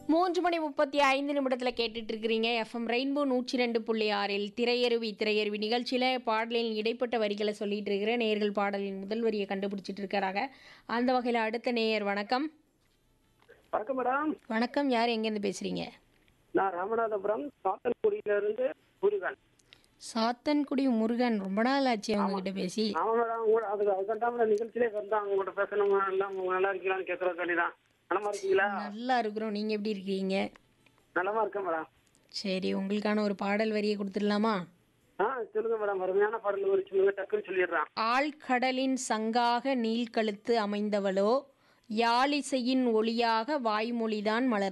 மூன்று மணி முப்பத்தி ஐந்து நிமிடத்தில் கேட்டுட்டு இருக்கிறீங்க எஃப்எம் ரெயின்போ நூற்றி ரெண்டு புள்ளி ஆறில் திரையருவி திரையருவி நிகழ்ச்சியில் பாடலின் இடைப்பட்ட வரிகளை சொல்லிட்டு இருக்கிற நேயர்கள் பாடலின் முதல் வரியை கண்டுபிடிச்சிட்டு இருக்கிறாங்க அந்த வகையில் அடுத்த நேயர் வணக்கம் வணக்கம் மேடம் வணக்கம் யார் எங்கேருந்து பேசுகிறீங்க நான் ராமநாதபுரம் சாத்தன்குடியில இருந்து முருகன் சாத்தன்குடி முருகன் ரொம்ப நாள் ஆச்சு அவங்ககிட்ட பேசி ஆமா மேடம் உங்களோட அதுக்கு அதுக்கண்டாம நிகழ்ச்சியிலே வந்தா உங்கள்கிட்ட பேசணும் எல்லாம் உங்க நல்லா இருக்கீங்களான்னு கேட்கறதுக்காண்டி தான் நலமா இருக்கீங்களா நல்லா இருக்கிறோம் நீங்கள் எப்படி இருக்கீங்க நலமா இருக்கேன் மேடம் சரி உங்களுக்கான ஒரு பாடல் வரியை கொடுத்துடலாமா ஆ சொல்லுங்க மேடம் அருமையான பாடல் ஒரு சொல்லுங்க டக்குன்னு சொல்லிடுறான் ஆழ்கடலின் சங்காக நீள்கழுத்து அமைந்தவளோ யாழிசையின் ஒளியாக வாய்மொழிதான் மலர்